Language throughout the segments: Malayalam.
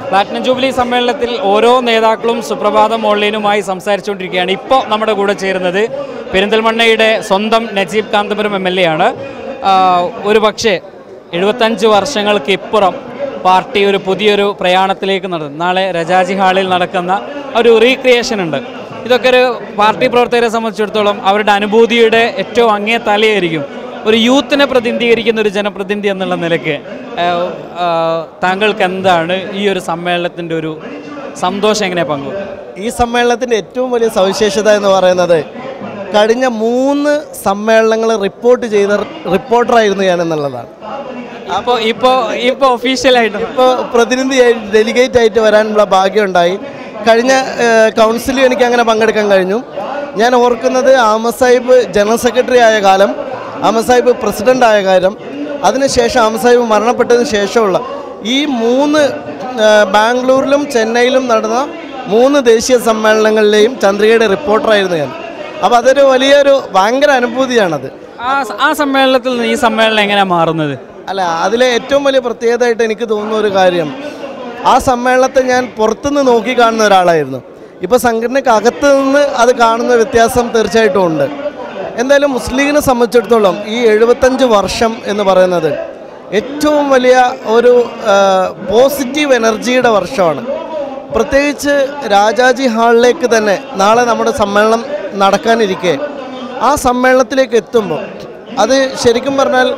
പ്ലാറ്റിനം ജൂബിലി സമ്മേളനത്തിൽ ഓരോ നേതാക്കളും സുപ്രഭാതം ഓൺലൈനുമായി സംസാരിച്ചുകൊണ്ടിരിക്കുകയാണ് ഇപ്പോൾ നമ്മുടെ കൂടെ ചേരുന്നത് പെരിന്തൽമണ്ണയുടെ സ്വന്തം Najeeb Kanthapuram M L A ആണ് ആ, ഒരു പക്ഷേ എഴുപത്തഞ്ച് വർഷങ്ങൾക്ക് ഇപ്പുറം പാർട്ടി ഒരു പുതിയൊരു പ്രയാണത്തിലേക്ക് നടന്നു നാളെ രജാജി ഹാളിൽ നടക്കുന്ന ഒരു റീക്രിയേഷൻ ഉണ്ട് ഇതൊക്കെ ഒരു പാർട്ടി പ്രവർത്തകരെ സംബന്ധിച്ചിടത്തോളം അവരുടെ അനുഭൂതിയുടെ ഏറ്റവും അങ്ങേ തലയായിരിക്കും ഒരു യൂത്തിനെ പ്രതിനിധീകരിക്കുന്ന ഒരു ജനപ്രതിനിധി എന്നുള്ള നിലയ്ക്ക് ആ, ആ, താങ്കൾക്ക് എന്താണ് ഈ ഒരു സമ്മേളനത്തിൻ്റെ ഒരു സന്തോഷം എങ്ങനെ പങ്കുവെക്കും ഈ സമ്മേളനത്തിൻ്റെ ഏറ്റവും വലിയ സവിശേഷത എന്ന് പറയുന്നത് കഴിഞ്ഞ മൂന്ന് സമ്മേളനങ്ങൾ റിപ്പോർട്ട് ചെയ്ത റിപ്പോർട്ടറായിരുന്നു ഞാൻ എന്നുള്ളതാണ് ഇപ്പോൾ ഇപ്പോൾ ഇപ്പോൾ ഒഫീഷ്യലായിട്ട് ഇപ്പോൾ പ്രതിനിധിയായി ഡെലിഗേറ്റ് ആയിട്ട് വരാനുള്ള ഭാഗ്യമുണ്ടായി കഴിഞ്ഞ ഏഹ്, കൗൺസിലിൽ എനിക്ക് അങ്ങനെ പങ്കെടുക്കാൻ കഴിഞ്ഞു ഞാൻ ഓർക്കുന്നത് ആമസ് സാഹിബ് ജനറൽ സെക്രട്ടറി ആയ കാലം ആമസ് സാഹിബ് പ്രസിഡൻ്റ് ആയ കാലം അതിനുശേഷം ആമസ് സാഹിബ് മരണപ്പെട്ടതിന് ശേഷമുള്ള ഈ മൂന്ന് ഏഹ്, ബാംഗ്ലൂരിലും ചെന്നൈയിലും നടന്ന മൂന്ന് ദേശീയ സമ്മേളനങ്ങളിലെയും ചന്ദ്രികയുടെ റിപ്പോർട്ടറായിരുന്നു ഞാൻ അപ്പോൾ അതൊരു വലിയൊരു ഭയങ്കര അനുഭൂതിയാണത് ആ ആ സമ്മേളനത്തിൽ നിന്ന് ഈ സമ്മേളനം എങ്ങനെയാണ് മാറുന്നത് അല്ല അതിലെ ഏറ്റവും വലിയ പ്രത്യേകതയായിട്ട് എനിക്ക് തോന്നുന്ന ഒരു കാര്യം ആ സമ്മേളനത്തെ ഞാൻ പുറത്തുനിന്ന് നോക്കി കാണുന്ന ഒരാളായിരുന്നു ഇപ്പോൾ സംഘടനയ്ക്ക് അകത്ത് നിന്ന് അത് കാണുന്ന വ്യത്യാസം തീർച്ചയായിട്ടും ഉണ്ട് എന്തായാലും മുസ്ലിം ലീഗിനെ സംബന്ധിച്ചിടത്തോളം ഈ എഴുപത്തഞ്ച് വർഷം എന്ന് പറയുന്നത് ഏറ്റവും വലിയ ഒരു പോസിറ്റീവ് എനർജിയുടെ വർഷമാണ് പ്രത്യേകിച്ച് രാജാജി ഹാളിലേക്ക് തന്നെ നാളെ നമ്മുടെ സമ്മേളനം നടക്കാനിരിക്കെ ആ സമ്മേളനത്തിലേക്ക് എത്തുമ്പോൾ അത് ശരിക്കും പറഞ്ഞാൽ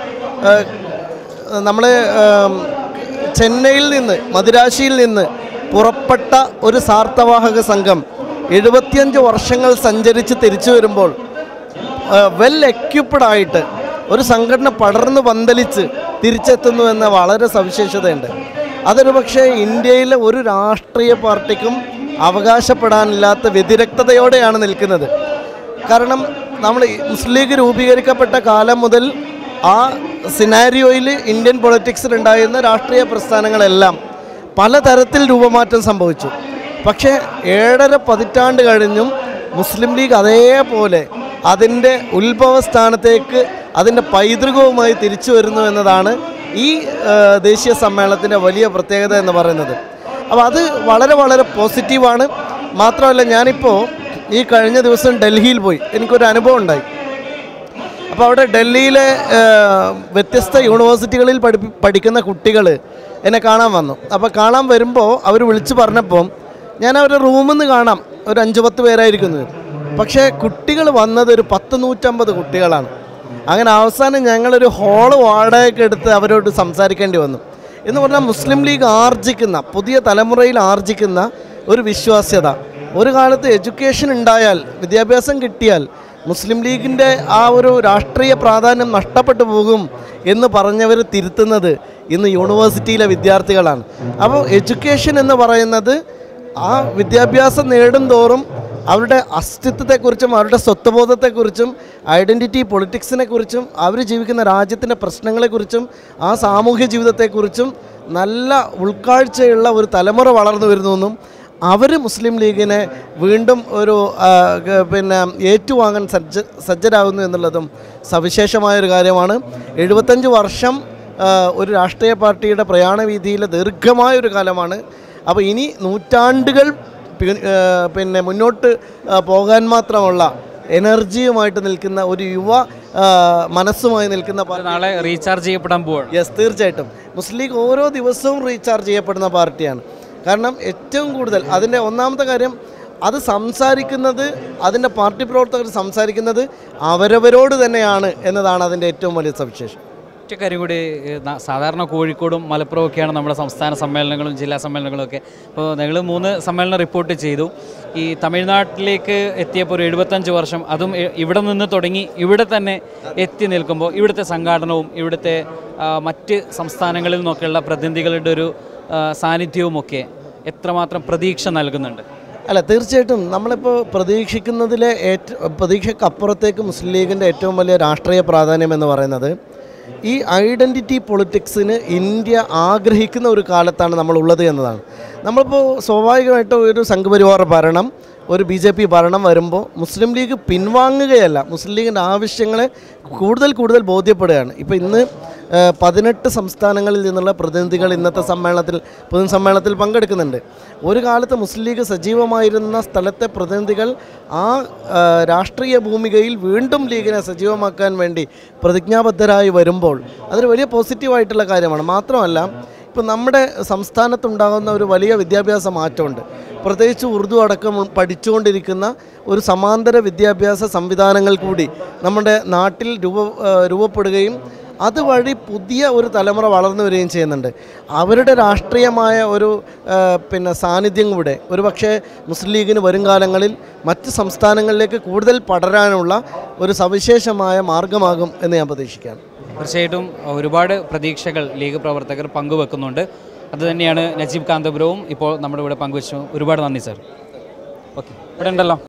നമ്മൾ ചെന്നൈയിൽ നിന്ന് മദിരാശിയിൽ നിന്ന് പുറപ്പെട്ട ഒരു സാർത്ഥവാഹക സംഘം എഴുപത്തിയഞ്ച് വർഷങ്ങൾ സഞ്ചരിച്ച് തിരിച്ചു വരുമ്പോൾ വെൽ എക്യുപ്ഡ് ആയിട്ട് ഒരു സംഘടന പടർന്നു പന്തലിച്ച് തിരിച്ചെത്തുന്നു എന്ന വളരെ സവിശേഷതയുണ്ട് അതൊരു പക്ഷേ ഇന്ത്യയിലെ ഒരു രാഷ്ട്രീയ പാർട്ടിക്കും അവകാശപ്പെടാനില്ലാത്ത വ്യതിരക്തതയോടെയാണ് നിൽക്കുന്നത് കാരണം നമ്മൾ ഈ മുസ്ലിം ലീഗ് രൂപീകരിക്കപ്പെട്ട കാലം മുതൽ ആ സിനാരിയോയിൽ ഇന്ത്യൻ പൊളിറ്റിക്സിലുണ്ടായിരുന്ന രാഷ്ട്രീയ പ്രസ്ഥാനങ്ങളെല്ലാം പലതരത്തിൽ രൂപമാറ്റം സംഭവിച്ചു പക്ഷേ ഏഴര പതിറ്റാണ്ട് കഴിഞ്ഞും മുസ്ലിം ലീഗ് അതേപോലെ അതിൻ്റെ ഉത്ഭവസ്ഥാനത്തേക്ക് അതിൻ്റെ പൈതൃകവുമായി തിരിച്ചു വരുന്നു എന്നതാണ് ഈ ആ, ദേശീയ സമ്മേളനത്തിൻ്റെ വലിയ പ്രത്യേകത എന്ന് പറയുന്നത് അപ്പോൾ അത് വളരെ വളരെ പോസിറ്റീവാണ് മാത്രമല്ല ഞാനിപ്പോൾ ഈ കഴിഞ്ഞ ദിവസം ഡൽഹിയിൽ പോയി എനിക്കൊരു അനുഭവം ഉണ്ടായി അപ്പോൾ അവിടെ ഡൽഹിയിലെ ആ, വ്യത്യസ്ത യൂണിവേഴ്സിറ്റികളിൽ പഠിപ്പി പഠിക്കുന്ന കുട്ടികൾ എന്നെ കാണാൻ വന്നു അപ്പോൾ കാണാൻ വരുമ്പോൾ അവർ വിളിച്ചു പറഞ്ഞപ്പോൾ ഞാൻ അവരുടെ റൂമിൽ നിന്ന് കാണാം ഒരു അഞ്ച് പത്ത് പേരായിരിക്കുന്നത് പക്ഷേ കുട്ടികൾ വന്നത് ഒരു പത്ത് നൂറ്റമ്പത് കുട്ടികളാണ് അങ്ങനെ അവസാനം ഞങ്ങളൊരു ഹോള് വാടകയ്ക്ക് എടുത്ത് അവരോട് സംസാരിക്കേണ്ടി വന്നു എന്ന് പറഞ്ഞാൽ മുസ്ലിം ലീഗ് ആർജിക്കുന്ന പുതിയ തലമുറയിൽ ആർജിക്കുന്ന ഒരു വിശ്വാസ്യത ഒരു കാലത്ത് എഡ്യൂക്കേഷൻ ഉണ്ടായാൽ വിദ്യാഭ്യാസം കിട്ടിയാൽ മുസ്ലിം ലീഗിൻ്റെ ആ ഒരു രാഷ്ട്രീയ പ്രാധാന്യം നഷ്ടപ്പെട്ടു പോകും എന്ന് പറഞ്ഞവർ തിരുത്തുന്നത് ഇന്ന് യൂണിവേഴ്സിറ്റിയിലെ വിദ്യാർത്ഥികളാണ് അപ്പോൾ എഡ്യൂക്കേഷൻ എന്ന് പറയുന്നത് ആ വിദ്യാഭ്യാസം നേടും തോറും അവരുടെ അസ്തിത്വത്തെക്കുറിച്ചും അവരുടെ സ്വത്വബോധത്തെക്കുറിച്ചും ഐഡൻറ്റിറ്റി പൊളിറ്റിക്സിനെ കുറിച്ചും അവർ ജീവിക്കുന്ന രാജ്യത്തിൻ്റെ പ്രശ്നങ്ങളെക്കുറിച്ചും ആ സാമൂഹ്യ ജീവിതത്തെക്കുറിച്ചും നല്ല ഉൾക്കാഴ്ചയുള്ള ഒരു തലമുറ വളർന്നു വരുന്നുവെന്നും അവർ മുസ്ലിം ലീഗിനെ വീണ്ടും ഒരു ആ, ഗ- പിന്നെ ഏറ്റുവാങ്ങാൻ സജ്ജ സജ്ജരാകുന്നു എന്നുള്ളതും സവിശേഷമായൊരു കാര്യമാണ് എഴുപത്തഞ്ച് വർഷം ആ, ഒരു രാഷ്ട്രീയ പാർട്ടിയുടെ പ്രയാണവീതിയിലെ ദീർഘമായൊരു കാലമാണ് അപ്പോൾ ഇനി നൂറ്റാണ്ടുകൾ പി- ആ, പിന്നെ മുന്നോട്ട് ആ, പോകാൻ മാത്രമുള്ള എനർജിയുമായിട്ട് നിൽക്കുന്ന ഒരു യുവ ആ, മനസ്സുമായി നിൽക്കുന്ന പാർട്ടി നാളെ റീചാർജ് ചെയ്യപ്പെടാൻ പോവാണ് യെസ് തീർച്ചയായിട്ടും മുസ്ലിം ലീഗ് ഓരോ ദിവസവും റീചാർജ് ചെയ്യപ്പെടുന്ന പാർട്ടിയാണ് കാരണം ഏറ്റവും കൂടുതൽ അതിൻ്റെ ഒന്നാമത്തെ കാര്യം അത് സംസാരിക്കുന്നത് അതിൻ്റെ പാർട്ടി പ്രവർത്തകർ സംസാരിക്കുന്നത് അവരവരോട് തന്നെയാണ് എന്നതാണ് അതിൻ്റെ ഏറ്റവും വലിയ സവിശേഷം ഒറ്റ കാര്യം കൂടി ഏഹ്, ന- സാധാരണ കോഴിക്കോടും മലപ്പുറം ഒക്കെയാണ് നമ്മുടെ സംസ്ഥാന സമ്മേളനങ്ങളും ജില്ലാ സമ്മേളനങ്ങളും ഒക്കെ അപ്പോൾ നിങ്ങൾ മൂന്ന് സമ്മേളനം റിപ്പോർട്ട് ചെയ്തു ഈ തമിഴ്നാട്ടിലേക്ക് എത്തിയപ്പോൾ ഒരു എഴുപത്തഞ്ച് വർഷം അതും ഇ- ഇവിടെ നിന്ന് തുടങ്ങി ഇവിടെ തന്നെ എത്തി നിൽക്കുമ്പോൾ ഇവിടുത്തെ സംഘാടനവും ഇവിടുത്തെ ആ, മറ്റ് സംസ്ഥാനങ്ങളിൽ നിന്നൊക്കെയുള്ള പ്രതിനിധികളുടെ ഒരു ആ, സാന്നിധ്യവുമൊക്കെ എത്രമാത്രം പ്രതീക്ഷ നൽകുന്നുണ്ട് അല്ല തീർച്ചയായിട്ടും നമ്മളിപ്പോൾ പ്രതീക്ഷിക്കുന്നതിലെ ഏറ്റവും പ്രതീക്ഷക്കപ്പുറത്തേക്ക് മുസ്ലിം ലീഗിൻ്റെ ഏറ്റവും വലിയ രാഷ്ട്രീയ പ്രാധാന്യം എന്ന് പറയുന്നത് ഈ ഐഡൻറ്റിറ്റി പൊളിറ്റിക്സിന് ഇന്ത്യ ആഗ്രഹിക്കുന്ന ഒരു കാലത്താണ് നമ്മളുള്ളത് എന്നതാണ് നമ്മളിപ്പോൾ സ്വാഭാവികമായിട്ടും ഒരു സംഘപരിവാർ ഭരണം ഒരു ബി ജെ പി ഭരണം വരുമ്പോൾ മുസ്ലിം ലീഗ് പിൻവാങ്ങുകയല്ല മുസ്ലിം ലീഗിൻ്റെ ആവശ്യങ്ങളെ കൂടുതൽ കൂടുതൽ ബോധ്യപ്പെടുകയാണ് ഇപ്പോൾ ഇന്ന് ഏഹ്, പതിനെട്ട് സംസ്ഥാനങ്ങളിൽ നിന്നുള്ള പ്രതിനിധികൾ ഇന്നത്തെ സമ്മേളനത്തിൽ പൊതുസമ്മേളനത്തിൽ പങ്കെടുക്കുന്നുണ്ട് ഒരു കാലത്ത് മുസ്ലിം ലീഗ് സജീവമായിരുന്ന സ്ഥലത്തെ പ്രതിനിധികൾ ആ ഏഹ്, രാഷ്ട്രീയ ഭൂമികയിൽ വീണ്ടും ലീഗിനെ സജീവമാക്കാൻ വേണ്ടി പ്രതിജ്ഞാബദ്ധരായി വരുമ്പോൾ അതൊരു വലിയ പോസിറ്റീവായിട്ടുള്ള കാര്യമാണ് മാത്രമല്ല ഇപ്പം നമ്മുടെ സംസ്ഥാനത്തുണ്ടാകുന്ന ഒരു വലിയ വിദ്യാഭ്യാസ മാറ്റമുണ്ട് പ്രത്യേകിച്ച് ഉറുദു അടക്കം പഠിച്ചുകൊണ്ടിരിക്കുന്ന ഒരു സമാന്തര വിദ്യാഭ്യാസ സംവിധാനങ്ങൾ കൂടി നമ്മുടെ നാട്ടിൽ രൂപ ഏഹ് രൂപപ്പെടുകയും അതുവഴി പുതിയ ഒരു തലമുറ വളർന്നു വരികയും ചെയ്യുന്നുണ്ട് അവരുടെ രാഷ്ട്രീയമായ ഒരു ഏഹ് പിന്നെ സാന്നിധ്യം കൂടെ ഒരു പക്ഷേ മുസ്ലിം ലീഗിന് വരും കാലങ്ങളിൽ മറ്റ് സംസ്ഥാനങ്ങളിലേക്ക് കൂടുതൽ പടരാനുള്ള ഒരു സവിശേഷമായ മാർഗമാകും എന്ന് ഞാൻ പ്രതീക്ഷിക്കുകയാണ് തീർച്ചയായിട്ടും ഒരുപാട് പ്രതീക്ഷകൾ ലീഗ് പ്രവർത്തകർ പങ്കുവെക്കുന്നുണ്ട് അതുതന്നെയാണ് നജീബ് കാന്തപുരവും ഇപ്പോൾ നമ്മുടെ ഇവിടെ പങ്കുവച്ചു ഒരുപാട് നന്ദി സാർ ഓക്കെ ഇവിടെ ഉണ്ടല്ലോ